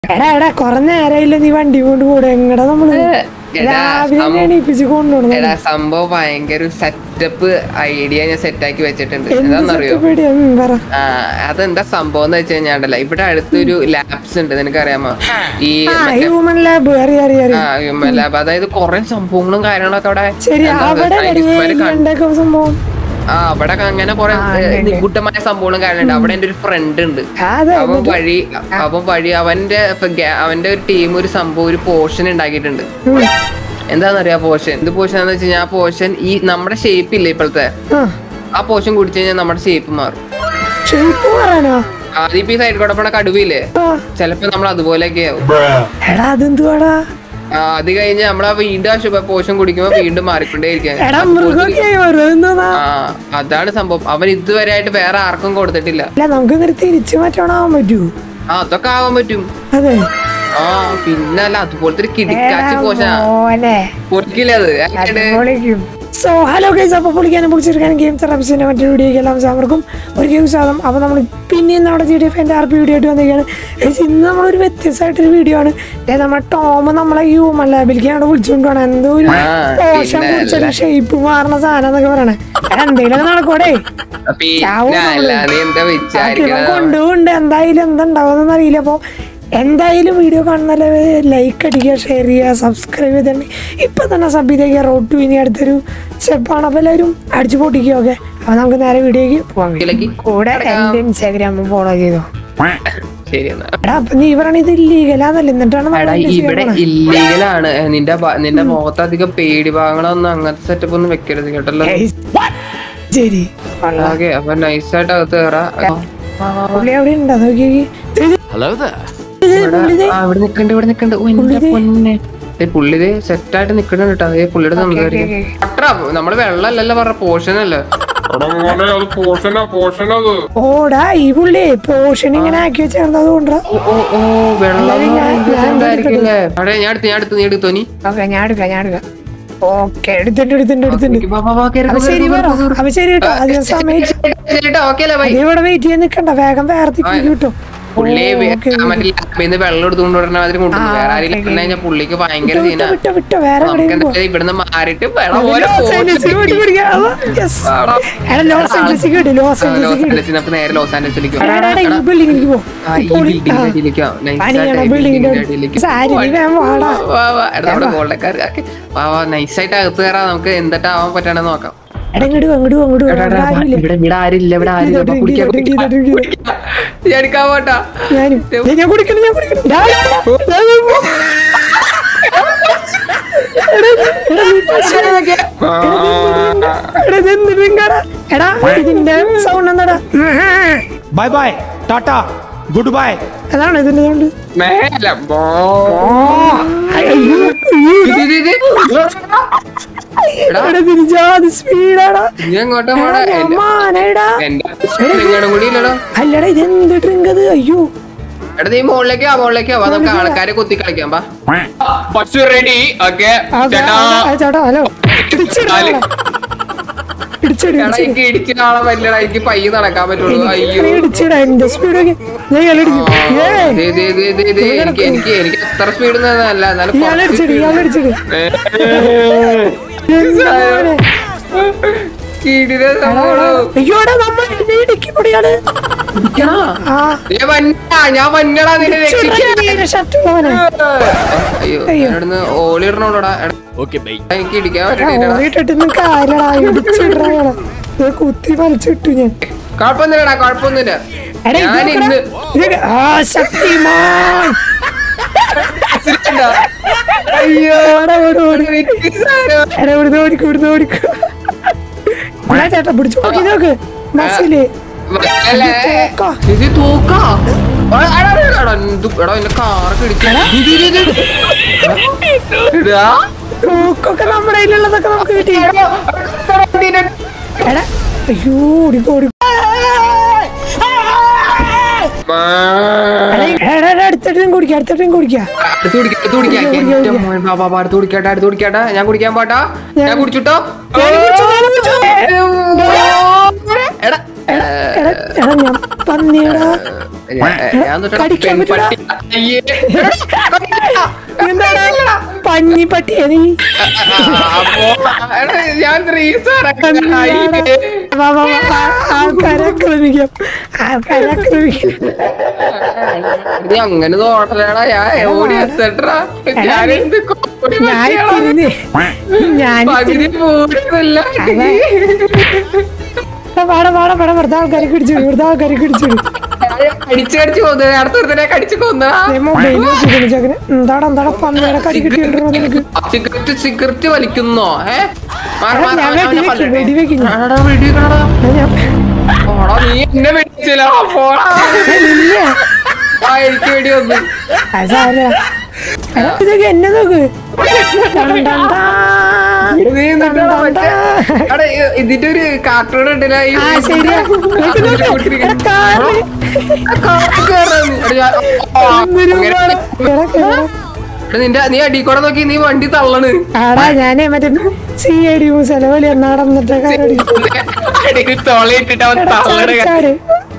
എടാ എടാ കൊറേ നേരമില്ല നീ വണ്ടി കൊണ്ട് കൂടെ എങ്ങടാ നമ്മള് എടാ, രാവിലെ സം- എണീപ്പിച്ച് കൊണ്ടുപോകണം എടാ സംഭവം ഭയങ്കര സെറ്റപ്പ് ഐഡിയ ഞാൻ സെറ്റ് ആക്കി വെച്ചിട്ടുണ്ട് എന്താണെന്നറിയോ പറ ആ അതെന്താ സംഭവം എന്ന് വെച്ച് കഴിഞ്ഞാണ്ടല്ല ഇവിടെ അടുത്തൊരു ലാബ്സ് ഉണ്ട് നിനക്കറിയാമോ ഈ ആ മറ്റേ ഹ്യൂമൻ ലാബ് അറിയാം അറിയാം അറിയാം ആ human lab. അതായത് കുറെ സംഭവങ്ങളും കാര്യങ്ങളൊക്കെ അവിടെ ശരി എന്താ അവിടെ scientist മാര് കണ്ട്- എന്തൊക്കെ സംഭവം ആ അവിടെ അങ്ങനെ കുറെ ആ, ഉണ്ട്, ഉണ്ട്. നിഗൂഢമായ സംഭവങ്ങളും കാര്യങ്ങളുണ്ട് അവിടെ എന്റെ ഒരു ഫ്രണ്ട് ഉണ്ട് അതെ അവൻ വഴി അവൻ വഴി അവന്റെ ഇപ്പൊ ഗ- അവന്റെ ഒരു ടീം ഒരു സംഭവം ഒരു പോർഷൻ ഉണ്ടാക്കിയിട്ടുണ്ട് എന്താണെന്നറിയാ പോർഷൻ എന്ത് പോർഷൻ ആണെന്ന് വെച്ച് കഴിഞ്ഞാൽ ആ പോർഷൻ ഈ നമ്മുടെ ഷേപ്പ് ഇല്ലേ ഇപ്പോഴത്തെ ആ ആ പോർഷൻ കുടിച്ചു കഴിഞ്ഞാൽ നമ്മുടെ ഷേപ്പ് മാറും ഷെയ്പ്പ് പറയാനോ ആദ്യം ഇപ്പൊ ഈ സൈഡ് കൂടെ പോണ കടുവയില്ലേ ആ ചിലപ്പോ നമ്മൾ അതുപോലെയൊക്കെ ആവും എടാ അതെന്തുവാടാ ആ, അത് കഴിഞ്ഞ് നമ്മൾ ആ വീണ്ടും ആ ശുഭ പോഷൻ കുടിക്കുമ്പോ വീണ്ടും മാറിക്കൊണ്ടേയിരിക്കും എടാ മൃഗമൊക്കെ ഓരോന്നാ ആ അതാണ് സംഭവം അവൻ ഇതുവരെ ആയിട്ട് വേറെ ആർക്കും കൊടുത്തിട്ടില്ല അല്ല നമുക്ക് ഇങ്ങനെ തിരിച്ചു മാറ്റണാവാൻ പറ്റൂ ആ അതൊക്കെ ആവാൻ പറ്റും അതെ ആ പിന്നല്ല അതുപോലത്തെ ഒരു കിടിക്കാച്ചി പോഷാ മോനെ പൊരിക്കില്ല അത് അല്ലാണ്ട് സോ ഹലോ ഗൈസ് അപ്പോൾ പൊളിക്കാനും പൊളിച്ചെടുക്കാനും ഗെയിം തെറാപ്പിസിന്റെ മറ്റൊരു വീഡിയോയ്ക്ക് എല്ലാം സാവർക്കും ഒരിക്കലും സ്വാഗതം അപ്പോൾ നമ്മൾ പിന്നെയും നമ്മുടെ ജി ഡി എഫ് എൻ്റെ ആർ പി വീഡിയോ ആയിട്ട് വന്നിരിക്കുകയാണ് Guys, ഇന്ന് നമ്മളൊരു വ്യത്യസ്തമായിട്ടൊരു വീഡിയോ ആണ് ദേ നമ്മുടെ ടോം നമ്മളെ ഹ്യൂമൻ ലാബിലേക്ക് അവിടെ വിളിച്ചുകൊണ്ടാണ് എന്തോ ഒരു ആ, പോഷൻ പിന്നെ കുറിച്ചൊരു ഷേപ്പ് മാറുന്ന സാധനം എന്നൊക്കെ പറയണേ എടാ, എന്തെങ്കിലും നടക്കൂടെ പിന്നല്ല നീ എന്താ വിചാരിക്കണത് കൊണ്ടുപോണ്ട് എന്തായാലും എന്തുണ്ടാവുമെന്ന് അറിയില്ല അപ്പോൾ എന്തായാലും വീഡിയോ കാണുന്ന ലൈക്ക് അടിക്കുക ഷെയർ ചെയ്യുക സബ്സ്ക്രൈബ് ചെയ്തിട്ടുണ്ട് ഇപ്പൊ തന്നെ സബ് ചെയ്തേക്കുക റോഡ് ടു ഇനി അടുത്തൊരു സ്റ്റെപ്പാണ് അപ്പോൾ എല്ലാവരും അടിച്ചു പൊട്ടിക്കുക ഓക്കെ അപ്പോൾ നമുക്ക് നേരെ വീഡിയോയ്ക്ക് പോകാം ഇതിലേക്ക് കൂടെ എൻ്റെ ഇൻസ്റ്റാഗ്രാം ഫോളോ ചെയ്തോ ശരി എന്നാ എടാ അപ്പൊ നീ പറയണ ഇത് ഇല്ലീഗലാന്നല്ലേ എന്നിട്ടാണ് നമ്മൾ എടാ ഇത് ചെയ്യാൻ ഇവിടെ പോണെ. ഇല്ലീഗലാണ് നിന്റെ ഭ- നിന്റെ മുഖത്ത് അധികം പേടി ഭാഗങ്ങളൊന്നും അങ്ങനത്തെ സെറ്റപ്പ് ഒന്നും വെക്കരുത് കേട്ടല്ലോ ഏയ്, ശരി ഓക്കെ അപ്പൊ നൈസായിട്ട് അകത്ത് കയറാ പുള്ളി അവിടെ ഉണ്ടോ നോക്കി ആ ഇവിടെ നിക്കണ്ട് ഇവിടെ നിക്കണ്ട് ഓ എന്റെ പൊന്നെ ഏ, പുള്ളി ഇത് സെറ്റായിട്ട് നിക്കണ കേട്ടോ അതേ പുള്ളിയുടെ സംസാരിക്കും അത്ര നമ്മള് വെള്ളമല്ലല്ലോ പറഞ്ഞ പോർഷൻ അല്ലേ എടാ മോനെ അത് പോഷനാ പോഷനത് ഓടാ ഈ പുള്ളി പോഷൻ ഇങ്ങനെ ആക്കി വെച്ചാൽ അതുകൊണ്ടാ ഓ ഓ ഓ വെള്ളം ഞാൻ- ഞാൻ ഉണ്ടായിരിക്കില്ലേ അടെ ഞാൻ എടുത്ത് ഞാൻ എടുത്ത് നീ എടുത്തു നീ ഓക്കെ ഞാൻ എടുക്കാം ഞാൻ എടുക്കാം ഓക്കെ എടുത്തിട്ട് എടുത്തിട്ട് എടുത്തിട്ട് വാ, വാ, വാ, കേറ്, അപ്പൊ കേറ്, ശരി കേറ്, പറ കേറ്. അപ്പൊ ശരി കേട്ടോ അധികം സമയം ശരി ട്ടോ, okay അല്ലേ, bye. നീ ഇവിടെ വെയിറ്റ് ചെയ്യാൻ നിക്കണ്ട വേഗം വേർത്തിക്ക് കിട്ടോ പുള്ളി വേ- ആ മറ്റേ ലാബിൽ നിന്ന് വെള്ളം എടുത്തുകൊണ്ട് വരണ മാതിരി കൊണ്ടുവന്നു വേറെ ആരെങ്കിലും കണ്ടു കഴിഞ്ഞാൽ പുള്ളിക്ക് ഭയങ്കര സീനാ വിട്ടോ വിട്ടോ വേറെ നമുക്ക് എവിടെയും എന്താ ഇവിടുന്ന് മാറിയിട്ട് വെള്ളം പോലെ ലോസ് ആഞ്ചലസിൽ പോയിട്ട് പിടിക്കാം. അതാ, yes. എടാ ലോസ് ആഞ്ചലസിൽ കിട്ടും ലോസ് ആഞ്ചലസിൽ ലോസ് കിട്ടും ആഞ്ചലസിൽ നമുക്ക് നേരെ ലോസ് ആഞ്ചലസിലേക്ക് എടാ, എടാ, എടാ, ഈ ബിൽഡിങ്ങിലേക്ക് പോ ആ, ഈ ബിൽഡിംഗിന്റെ അടിയിലേക്ക് വാ. Nice പണിയണം ആയിട്ട് ഈ ബിൽഡിങ്ങിന്റെ ബിൽഡിംഗിന്റെ അടിയിലേക്ക് സാരി നീ വേഗം വാടാ വാ, വാ. എടാ, നമ്മുടെ ഗോൾഡക്കാർ വാ വാ നൈസായിട്ട് അകത്ത് കയറാം നമുക്ക് എന്തിട്ടാവാൻ പറ്റണെന്ന് നോക്കാം എടാ ഇങ്ങോട്ട് വാ, ഇങ്ങോട്ട് വാ, ഇങ്ങോട്ട് വാ. എടാ, ഇവിടെ എടാ, ആരുമില്ല ഇവിടെ ഇവിടെ ആരില്ല ഇവിടെ ആരില്ല ഇതാ, അപ്പൊ drink കുടിക്കാം, ചെയ്തോ, drink കുടിക്കാം. ചെയ്തോ, drink ചെയ്തോ. ഞാൻ എടുക്കാൻ പോട്ടാ ഞാനും ദേ, ഞാൻ കുടിക്കണം ഞാൻ കുടിക്കണം ഡാ, ഡാ, ഡാ, ഡാ, ഡാ, പോ. എടാ, എടാ, നീ പശ- എടാ, ഇതെന്ത് drink ആടാ? എടാ ഇതിന്റെ സൗണ്ട് എന്താടാ bye bye tata good bye അതാണ് ഇതിന്റെ സൗണ്ട് മേല ബോ. അയ്യോ ഇത്, ഇത്, ഇത്. എടാ, എടാ തിരിച്ചാ സ്പീഡാടാ നീ എങ്ങോട്ടാ പോണെ? എന്റെ- മാനടാ എന്റെ നിങ്ങളുടെ കൂടി ഇല്ലല്ലോ അല്ലടാ ഇതെന്ത് ഡ്രിങ്ക് അത് അയ്യോ എടാ നീ മുകളിലേക്ക് ആ മുകളിലേക്ക് വാ നമുക്ക് ആൾക്കാരെ കുത്തി കളിക്കാം ബാ പശു റെഡി ഓക്കെ ആ, ചേട്ടാ ആ, ചേട്ടാ ഹലോ ഇടിച്ചിടാ കാല്. ഇടിച്ചിടി എടാ എനിക്ക് ഇടിക്കുന്ന ആളെ പറ്റില്ലടാ എനിക്ക് പയ്യെ നടക്കാൻ പറ്റുള്ളൂ അയ്യോ ഇടിച്ചിടാ എന്റെ സ്പീഡ് ഞാൻ ഇയാളടിക്കും ഏ ദേ, ദേ, ദേ, ദേ, ദേ, എനിക്ക് എനിക്ക് എനിക്ക് അത്ര സ്പീഡ് അല്ല എന്നാലും കുറച്ച് ഇയാളടിച്ചിട് ഇയാളടിച്ചിട് എന്താണ് കിടിലൻ സംഭവം. അയ്യോടാ നമ്മൾ ഇടിക്കും പൊടിയാണ് ഇടിക്കണോ? ആ ദേ വന്നാ, ഞാൻ വന്നടാ നിന്നെ രക്ഷിക്കാൻ ഷർട്ടുള്ളവനെ അയ്യോ ഞാനിവിടുന്ന് ഓളി ഇടണോടാ എനിക്ക് ഇടിക്കാൻ പറ്റണില്ലടാ ഓടിയിട്ടിട്ട് കാര്യടാ ഇടിച്ചിടാ കുത്തി വലിച്ചിട്ടു ഞാൻ കുഴപ്പമൊന്നുമില്ലടാ കുഴപ്പമൊന്നുമില്ല എടാ, ഇത് ഞാൻ നോക്കടാ. ഇന്ന് ഇത് ആ ശക്തിമാൻ മനസ്സിലായില്ല. അയ്യോ ഓടാ, ഓട്, ഓട്. എനിക്ക് സാരം. എടാ ഇവിടുന്ന് ഓടിക്കും ഇവിടുന്ന് ഓടിക്കും എടാ ചേട്ടാ പിടിച്ചു നോക്കി നോക്ക് മസില് അല്ലേ? തോക്കാ. ഇത് തോക്കാ? എടാ, എടാ, എടാ, എടാ, എന്ത് എടാ എന്റെ കാറൊക്കെ ഇടിച്ചു എടാ തോക്കൊക്കെ നമ്മുടെ കയ്യിലുള്ളതൊക്കെ നമുക്ക് കിട്ടി എടാ, എടാ, എടാ അയ്യോ ഓടിക്കോ ഓടിക്കോ എടാ, എടാ, എടാ, അടുത്തിട്ടും കുടിക്കാം അടുത്തിട്ടും കുടിക്കാം അടുത്ത് കുടിക്കാം, അടുത്ത് കുടിക്കാം. എന്റെ മോൻ ബാബാ, ബാബാ, അടുത്ത് കുടിക്കാട്ടെ അടുത്ത് കുടിക്കാട്ടെ ഞാൻ കുടിക്കാൻ പോട്ടാ ഞാൻ കുടിച്ചിട്ടോ ഞാൻ കുടിച്ചു, ഞാൻ കുടിച്ചു. എടാ എടാ എടാ എടാ ഞാൻ പന്നിയടാ ഞാൻ- ഞാൻ തൊട്ടാ കടിക്കാൻ പറ്റൂല. പെൺപട്ടി. അയ്യേ. എന്താടാ പഞ്ഞി പട്ടിയ നീ അപ്പോ എടാ, ഞാൻ റീൽസ് പന്നിയാടാ. വാ, വാ, വാ, വാ. ആൾക്കാരെ ആക്രമിക്കാം ആൾക്കാരെ ആക്രമിക്കാം നീ അങ്ങനെ തോട്ടലടാ ഞാൻ ഓടി എത്തട്ടാ ഞാൻ എന്ത് കോടി ഞാൻ പറ്റിയാടാ? തിരിഞ്ഞ് ഞാൻ പകുതി പോടുന്നില്ല പാട പാട പാട വെറുതെ ആൾക്കാരെ പിടിച്ചു വെറുതെ ആൾക്കാരെ പിടിച്ചു കടിച്ചു കടിച്ചു കൊന്നു അടുത്തൊരുത്തനെ കടിച്ചു കൊന്നടാ മൊബൈൽ നോക്കി ചക്കന് എന്താടാ എന്താടാ പന്നിയുടെ കടി കിട്ടിയിട്ടുണ്ടോ നിനക്ക് സിഗരറ്റ് സിഗരറ്റ് വലിക്കുന്നോ ഏ മാറ്, എടാ, മാറ്, ഞാൻ അവനെ വെടി വെക്കും, കൊല്ലട്ടെ. വെടി വെക്കും ഞാൻ. ആടാ, വെടി വെക്കണെടാ. എടാ, ഞാൻ പോടാ, നീ എന്നെ വെടിച്ചില്ല പോടാ ഇല്ല ആ എനിക്ക് വെടി വന്നു അത് സാരമില്ല. എടാ, ഇതൊക്കെ എന്നെ നോക്ക് ടൺ ടൺ ടാ. നീ എന്നിട്ടാ മറ്റേ എടാ, ഇ- ഇതിന്റെ ഒരു കാർട്ടൂൺ ഉണ്ടല്ലോ ഈ ആ ശരിയാ നോക്ക് നോക്ക്. എടാ, കാറില് കാറിൽ കേറാന്ന്. എടാ, ഞാൻ- ആ, എന്തൊരു അങ്ങനെ- പാടാ. എടാ, എടാ. എടാ, നിന്റെ നീ അടി കൂടെ നോക്കി നീ വണ്ടി തള്ളണ് ആടാ ഞാനേ മറ്റേ സി ഐ ഡി സെലവലി നടന്നിട്ട് കാര്യം അടി തൊളയിട്ടിട്ട് അവൻ തള്ളണ് ചാട്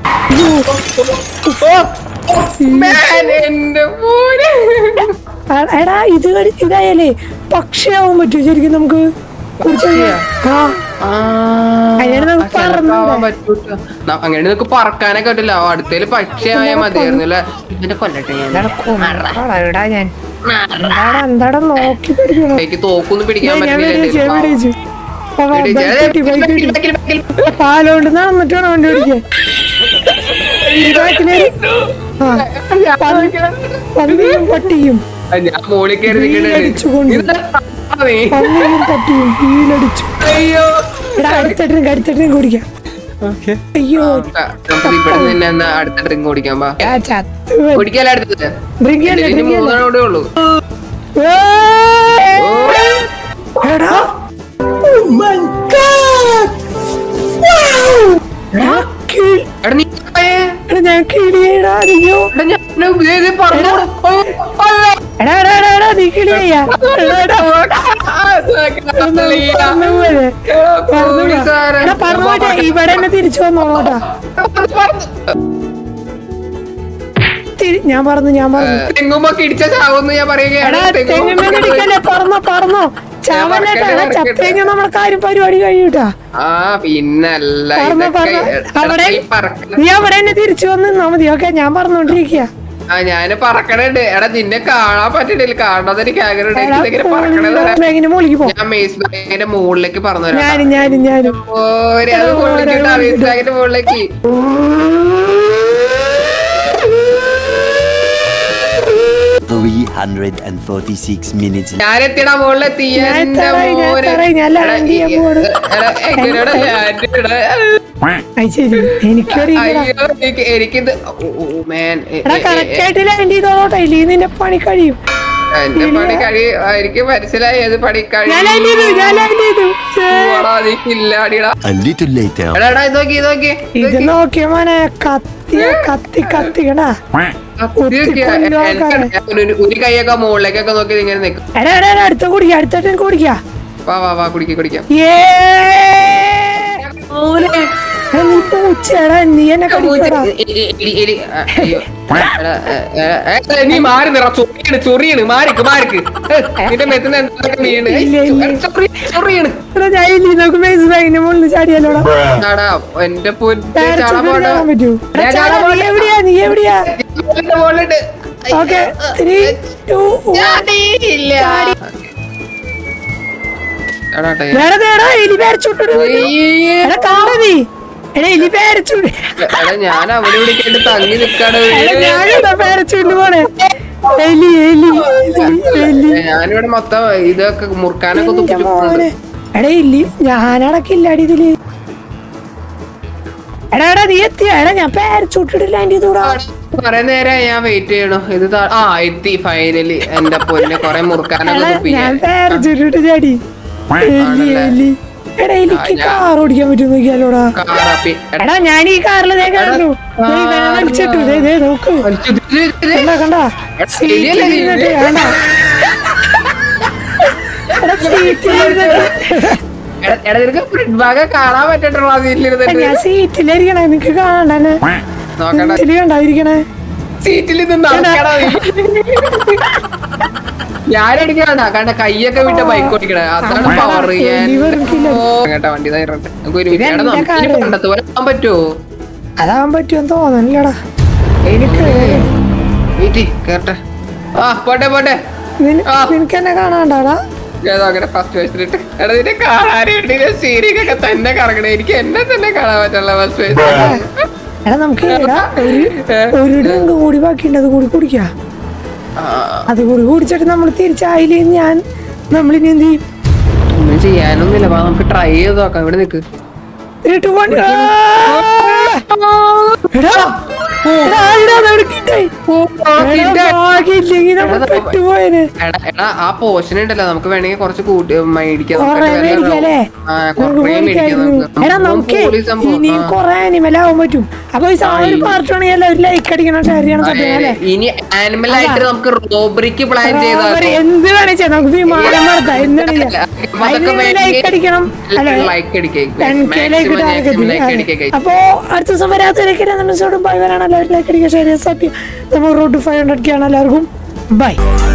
Man, എന്റെ മോനെ ആ- എടാ ഇത് കടി- ഇതായാലേ പക്ഷിയാവാൻ പറ്റും ശരിക്കും നമുക്ക് കുറിച്ച് ആ അതിനാണ് നമുക്ക് പറഞ്ഞൂടെ. അങ്ങനെ നിനക്ക് പറക്കാനൊക്കെ പറ്റില്ല അടുത്തേല് പക്ഷിയായ മതിയായിരുന്നു അല്ലെ ഇതിന്റെ കൊല്ലട്ടെ ഞാൻ എടാ, കൊന്നോളാം, എടാ ഞാൻ എന്താടാ എന്താടാ നോക്കി പിടിക്കണം എനിക്ക് തോക്കൊന്നും പിടിക്കാൻ ഞാൻ പറ്റില്ല വെടിവെച്ചു ഞാൻ വെടിവെച്ചു ആ, വാ, വെടിവെച്ച്. ബൈക്ക് കിട്ടി, ബൈക്ക് കിട്ടി. ബാക്കിൽ, ബാക്കിൽ, ബാക്കിൽ. പാലോണ്ട് നടന്നിട്ട് വേണം വണ്ടി ഓടിക്കാൻ ഈ ബാക്കില് ആ പന്നിയും പട്ടിയും ആ, ഞാൻ മോളിൽ കയറി വീലടിച്ചുകൊണ്ട്. നിൽക്കണേ പന്നിയും പട്ടിയും വീലടിച്ചു അയ്യോ എടാ അടുത്തിട്ടും കടുത്തിട്ടും കുടിക്കാം അയ്യോ ആ, നമുക്ക് ഇവിടെ നിന്ന് എന്നാ അടുത്ത ഡ്രിങ്ക് കുടിക്കാൻ പാ ആ ചത്ത് കുടിക്കാല്ലേ അടുത്തത് ഡ്രിങ്ക് എന്റെ ചെയ്യല്ലേ ഇനി ഡ്രിങ്ക് മൂന്നെണ്ണം കൂടെ ഉള്ളൂ എടാ Oh my God! Wow! എടാ, കിളി- എടാ നീ പോയേ. എടാ, ഞാൻ കിളിയേടാ അയ്യോ എടാ ഞാൻ ദേ, ദേ പറഞ്ഞു കൊടു. ഓ, അയ്യോ. എടാ എടാ എടാ എടാ നീ കിളിയാ എടാ എടാ ആ, ഇതൊക്കെ തള്ളിയാ. പറന്നു പോലെ. പറന്നു പോ. പോലീസുകാരൻ. എടാ പറഞ്ഞു പോട്ടെ ഇവിടെ തന്നെ തിരിച്ചു വന്നോളൂട്ടാ തിരി- ഞാൻ പറഞ്ഞു ഞാൻ പറഞ്ഞു തെങ്ങുമ്പൊക്കെ ഇടിച്ച ചാവെന്ന് ഞാൻ പറയുകയാണ് എടാ തെങ്ങുമ്മേ ഇടിക്കല്ലേ പറന്നോ പറന്നോ ചാവല്ലേട്ടാ എടാ ചത്തേങ്ങ നമ്മളെ കാര്യം പരിപാടി കഴിയൂട്ടാ ആ പിന്നല്ല പറഞ്ഞോ ഇതൊക്കെ പറഞ്ഞോ എടാ, അവിടെ ഈ പറക്കണ നീ അവിടെ തന്നെ തിരിച്ചു വന്ന് നിന്നാ മതി ഓക്കെ ഞാൻ പറഞ്ഞോണ്ടിരിക്കുക ആ ഞാന് പറക്കണുണ്ട് എടാ നിന്നെ കാണാൻ പറ്റില്ല കാണാതെ എനിക്ക് ആഗ്രഹം ഇതെങ്ങനെ പറക്കണത് ബാഗിന്റെ മുകളിലേക്ക് പോ ഞാൻ മേസ് ബാഗിന്റെ മുകളിലേക്ക് പറഞ്ഞു തരാം ഞാനും ഞാനും ഞാനും ഓരെ അത് കൊള്ളിച്ചിട്ടാ മേസ് ബാഗിന്റെ മുകളിലേക്ക് 346 minutes ഞാനെത്തിടാ മുകളിലെത്തി ഞാൻ എന്റെ എത്താറായി, ഞാൻ മോനെ എത്താറായി, ഞാൻ എടാ, land ചെയ്യാൻ ഈ- പോവാണ്. എടാ, എങ്ങനെയാടാ land ഇടാ? അത് ശരി എനിക്കറിയില്ല അയ്യോ എനിക്ക് എനിക്കിത് ഓ, ഓ, man. എ- എടാ എ- എ- കറക്റ്റ് ആയിട്ട് ലാൻഡ് ചെയ്തോളോട്ടെ ഇല്ലെങ്കിൽ നിന്റെ പണി കഴിയും എന്റെ പണി കഴി എനിക്ക് മനസ്സിലായി ഏത് പണി ഞാൻ ലാൻഡ് ചെയ്തു ഞാൻ ലാൻഡ് ചെയ്തു ഛേ. കഴിയില്ലാടിടാ A little later. എടാ എടാ ഇത് നോക്കി ഇത് നോക്കി ഇത് നോക്കിയ മോനെ കത്തിയ കത്തി കത്തിക്കടാ കൊല്ലും ആൾക്കാരെ. ഒരു ഒരു കൈയൊക്കെ മുകളിലേക്കൊക്കെ നോക്കി ഇങ്ങനെ നിൽക്കും എടാ എടാ എടാ, അടുത്ത കുടിക്കാം അടുത്ത കുടിക്കാം വാ വാ വാ കുടിക്കാം കുടിക്കാം ഏ എടാ, നീ പൂച്ചയാടാ നീ എന്നെ കടിക്കടാ എലി, എലി, എലി. ആ, അയ്യോ. എടാ, എ, എ, എ, നീ മാറി നിറ ചൊറിയാണ് ചൊറിയാണ് മാറിക്ക് മാറിക്ക് ഏ, നിന്റെ മെത്തുന്ന എന്തൊക്കെ വീണ് ഏയ്, ഇല്ല, ഇല്ല. ചൊറി, ചൊറിയാണ് എടാ ഞാൻ ഇല്ലേ നോക്ക് മേസ് ബാഗിന്റെ മുകളിൽ ചാടിയല്ലോടാ ചാടാ എന്റെ പൊന്നെ പാരച്യൂട്ട് ചാടാ പോടാ കാണാൻ പറ്റൂ എടാ, ഞാൻ ചാടാ, ചാടാൻ നീ എവിടെയാ നീ എവിടെയാ എന്റെ മുകളിലുണ്ട് ഓക്കെ ത്രീ ടു ചാടിയില്ല ചാടാട്ടെ വേറെ നേടാ എലി പാരച്ചൂട്ട് അയ്യേ. എടാ കാണാ നീ എടാ എലി പാരച്ചൂട്ട് എടാ ഞാൻ അവിടെ വിളിക്കേണ്ട തങ്ങി നിക്കാണ് എടാ ഞാനെന്താ പാരച്ചൂട്ട് പോണേ എലി എലി എലി എലി ഞാനിവിടെ മൊത്തം ഇതൊക്കെ മുറുക്കാനൊക്കെ എന്റെ തുപ്പിച്ചിട്ടുണ്ട് മോനെ എടാ ഇല്ലി ഞാനടക്കില്ലാടി ഇതില് എടാ എടാ നീ എത്തിയ എടാ ഞാൻ പാരച്ചൂട്ടിട്ട് ലാൻഡ് ചെയ്തൂടാ കൊറേ നേരം ഞാൻ വെയിറ്റ് ചെയ്യണു ഇത് താ- ആ എത്തി ഫൈനലി എന്റെ പൊന്നെ കൊറേ മുറുക്കാനൊക്കെ എടാ തുപ്പി ഞാൻ ഞാൻ പാരച്ചൂട്ടിട്ട് ചാടി എലി ആണല്ലേ? എലി എടാ എനിക്ക് കാർ ഓടിക്കാൻ പറ്റും നോക്കിയാലോടാ കാറാപ്പി എടാ, എടാ ഞാൻ ഈ കാറിൽ ദേ കയറുന്നു ദേ ഇവനെ വലിച്ചിട്ടു ദേ ദേ നോക്ക് വലിച്ചു ഇത് ഇത് ഇത്. കണ്ടാ കണ്ടാ എലിയല്ലേ ഇത്? സീറ്റിൽ ഇരുന്നിട്ട് കണ്ടാ എടാ സീറ്റിൽ ഇരുന്നിട്ട് എടാ എടാ, നിനക്ക് ഫ്രണ്ട് ഭാഗം കാണാൻ പറ്റട്ടുള്ള ഞാൻ സീറ്റിലിരുന്നിട്ട് സീറ്റിലിരിക്കണേ നിനക്ക് കാണാനെ നോക്കണ്ട സീറ്റില് കണ്ടായിരിക്കണേ സീറ്റിൽ നിന്ന് നടക്കടാ നീ. ഞാനടിക്കണ കണ്ട കൈയൊക്കെ വിട്ട് ബൈക്ക് ഓടിക്കണേ അതാണ് പവർ എലി വെറുക്കില്ല. കേട്ടാ വണ്ടി ദാ ഇറങ്ങട്ടെ. നമുക്ക് ഒരു ഇത് എടാ, എന്റെ നമുക്ക് ഇനി കാറ്. പണ്ടത്തെ പോലെ പോകാൻ പറ്റുമോ അതാവാൻ പറ്റുമെന്ന് തോന്നണില്ലടാ എനിക്ക് വീട്ടി കേട്ടെ ആ പോട്ടെ പോട്ടെ നിന- ആ. നിനക്ക് എന്നെ കാണാണ്ടാടാ ഏതോ അങ്ങനെ ഫസ്റ്റ് വയസ്സിലിട്ട് എടാ നിന്നെ കാണാനുണ്ട് സീരിയൊക്കെ തന്നെ കറങ്ങണേ എനിക്ക് എന്നെ തന്നെ കാണാൻ പറ്റുള്ള ഫസ്റ്റ് വയസ്സ് എടാ നമുക്ക് എടാ ഒരു ഒരു ഡ്രിങ്ക് കൂടി ബാക്കിയുണ്ട് അത് കൂടി കുടിക്കാം അത് കൂടി കുടിച്ചിട്ട് നമ്മൾ തിരിച്ചായില്ലേ ഞാൻ നമ്മളിനി എന്ത് ചെയ്യും ഒന്നും ചെയ്യാനൊന്നുമില്ല വാ നമുക്ക് ട്രൈ ചെയ്ത് നോക്കാം ഇവിടെ നിക്ക് Three, two, one. ആ! എടാ, എടാ, ആരെടാ അത് അവിടെ കിട്ടായി? എടാ, ഭാഗ്യമില്ലെങ്കി നമ്മൾ എടാ, പെട്ടുപോയേനെ. എടാ എടാ ആ പോർഷൻ ഉണ്ടല്ലോ നമുക്ക് വേണമെങ്കിൽ കുറച്ച് കൂട്ടി മേടിക്കാം കുറേ നമുക്ക് വില മേടിക്കാല്ലേ? ആ, നമുക്ക് കുറേ മേടിക്കാം മേടിക്കായിരുന്നു. നമുക്ക്. എടാ സംഭവം നമുക്ക് പൊളി സംഭവം. ഇനിയും ആ. കൊറേ അനിമൽ ആവാൻ പറ്റും അപ്പൊ ഈ ആ ഒരു പാർട്ട് ആണെങ്കിൽ എല്ലാവരും ലൈക്ക് അടിക്കണം ഷെയർ ചെയ്യണം സത്യം അല്ലേ ഇനി ആനിമൽ ആയിട്ട് നമുക്ക് റോബറിക്ക് പ്ലാൻ ചെയ്താൽ റോബറി എന്ത് വേണേ ചെയ്യാം നമുക്ക് വിമാനം നടത്താം എന്താണ് ചെയ്യാം ലൈക്ക് അടിക്കണം അല്ലെ ലൈക്ക് അടിക്കേ 10K ലൈക്ക് ലൈക്ക് അടിക്കേ അപ്പോ അടുത്ത ദിവസം വരാത്തവരൊക്കെ രണ്ടെണ്ണം ബൈ വരാണ് എല്ലാവരും ലൈക്ക് അടിക്കുക ഷെയർ ചെയ്യുക സത്യം നമ്മൾ റോഡ് ഫൈവ് ഹൺഡ്രഡ് ആണ് എല്ലാവർക്കും ബൈ